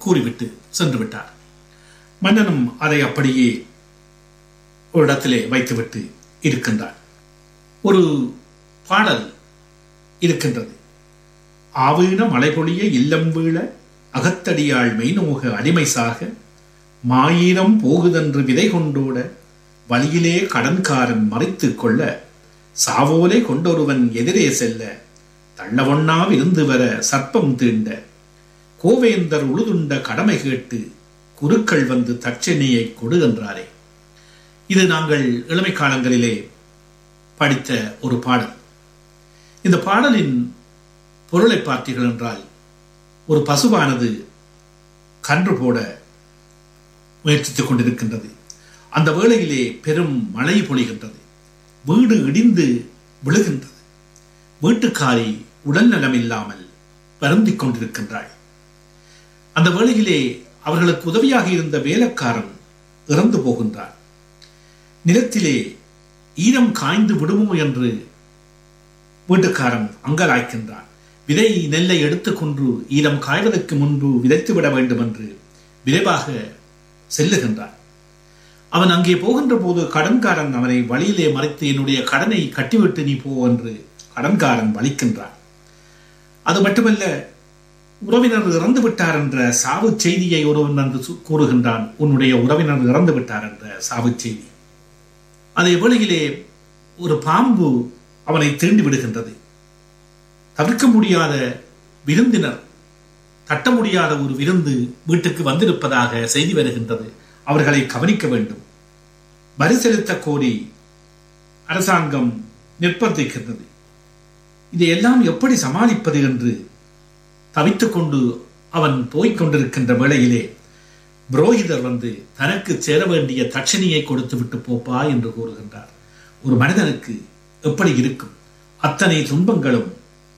கூறிவிட்டு சென்று விட்டார் மன்னனும் அதை அப்படியே ஒரு இடத்திலே வைத்துவிட்டு இருக்கின்றார் ஒரு பாடல் இருக்கின்றது ஆவீன மலைபொழிய இல்லம் வீழ அகத்தடியாள் மெய்நோக அடிமை சாக மாயிரம் போகுதென்று விதை கொண்டோட வழியிலே கடன்காரன் மறைத்துக் கொள்ள சாவோலே கொண்டொருவன் எதிரே செல்ல தள்ளவொண்ணா விருந்து வர சர்ப்பம் தீண்ட கோவேந்தர் உழுதுண்ட கடமை கேட்டு குருக்கள் வந்து தட்சணியை கொடு என்றாரே இது நாங்கள் இளமை காலங்களிலே படித்த ஒரு பாடல் இந்த பாடலின் பொருளை பார்த்தீர்கள் என்றால் ஒரு பசுவானது கன்று போட முயற்சித்துக் கொண்டிருக்கின்றது அந்த வேளையிலே பெரும் மழை பொழிகின்றது வீடு இடிந்து விழுகின்றது வீட்டுக்காரி உடல் நலம் இல்லாமல் வருந்திக் கொண்டிருக்கின்றாள் அந்த வேளையிலே அவர்களுக்கு உதவியாக இருந்த வேலைக்காரன் இறந்து போகின்றார் நிலத்திலே ஈரம் காய்ந்து விடுமோ என்று வீட்டுக்காரன் அங்கலாய்க்கின்றான் விதை நெல்லை எடுத்துக்கொண்டு ஈரம் காய்வதற்கு முன்பு விதைத்து விட வேண்டும் என்று விரைவாக செல்லுகின்றான் அவன் அங்கே போகின்ற போது கடன்காரன் அவனை வழியிலே மறைத்து என்னுடைய கடனை கட்டிவிட்டு நீ போ என்று கடன்காரன் வலிக்கின்றான் அது மட்டுமல்ல உறவினர் இறந்து விட்டார் என்ற சாவு செய்தியை ஒருவன் வந்து கூறுகின்றான் உன்னுடைய உறவினர் இறந்து விட்டார் என்ற சாவு செய்தி அதே வேளையிலே ஒரு பாம்பு அவனை தீண்டி விடுகின்றது தவிர்க்க முடியாத விருந்தினர் தட்ட முடியாத ஒரு விருந்து வீட்டுக்கு வந்திருப்பதாக செய்தி வருகின்றது அவர்களை கவனிக்க வேண்டும் வரி செலுத்த கோரி அரசாங்கம் நிர்பந்திக்கின்றது இதையெல்லாம் எப்படி சமாளிப்பது என்று தவித்துக் கொண்டு அவன் போய்க் கொண்டிருக்கின்ற வேளையிலே புரோகிதர் வந்து தனக்கு சேர வேண்டிய தட்சணியை கொடுத்து விட்டு போப்பா என்று கூறுகின்றார் ஒரு மனிதனுக்கு எப்படி இருக்கும் அத்தனை துன்பங்களும்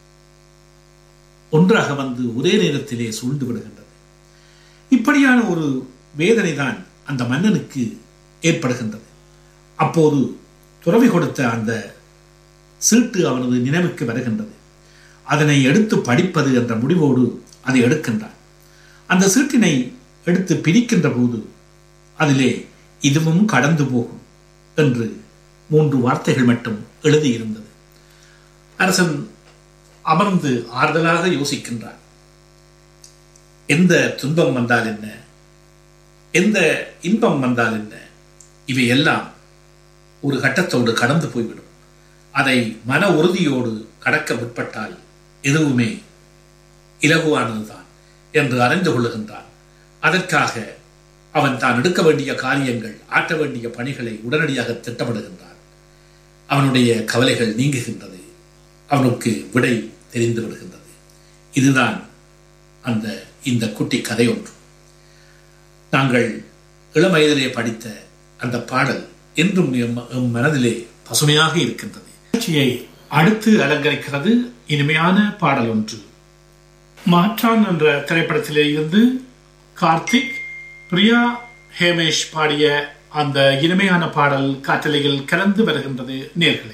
ஒன்றாக வந்து ஒரே நேரத்திலே சூழ்ந்து விடுகின்றது இப்படியான ஒரு வேதனை தான் அந்த மன்னனுக்கு ஏற்படுகின்றது அப்போது துறவி கொடுத்த அந்த சீட்டு அவனது நினைவுக்கு வருகின்றது அதனை எடுத்து படிப்பது என்ற முடிவோடு அதை எடுக்கின்றான் அந்த சீட்டினை எடுத்து பிரிக்கின்ற போது அதிலே இதுவும் கடந்து போகும் என்று மூன்று வார்த்தைகள் மட்டும் எழுதியிருந்தது அரசன் அமர்ந்து ஆறுதலாக யோசிக்கின்றான் எந்த துன்பம் வந்தால் என்ன எந்த இன்பம் வந்தால் என்ன இவையெல்லாம் ஒரு கட்டத்தோடு கடந்து போய்விடும் அதை மன உறுதியோடு கடக்க முற்பட்டால் எதுவுமே இலகுவானதுதான் என்று அறிந்து கொள்ளுகின்றான் அதற்காக அவன் தான் எடுக்க வேண்டிய காரியங்கள் ஆற்ற வேண்டிய பணிகளை உடனடியாக திட்டமிடுகின்றான் அவனுடைய கவலைகள் நீங்குகின்றது அவனுக்கு விடை தெரிந்து விடுகின்றது இதுதான் அந்த இந்த குட்டி கதை ஒன்று நாங்கள் இளம் வயதிலே படித்த அந்த பாடல் என்றும் எம் மனதிலே பசுமையாக இருக்கின்றது நிகழ்ச்சியை அடுத்து அலங்கரிக்கிறது இனிமையான பாடல் ஒன்று மாற்றான் என்ற திரைப்படத்திலே இருந்து கார்த்திக் பிரியா ஹேமேஷ் பாடிய அந்த இனிமையான பாடல் காற்றலையில் கலந்து வருகின்றது நேர்களை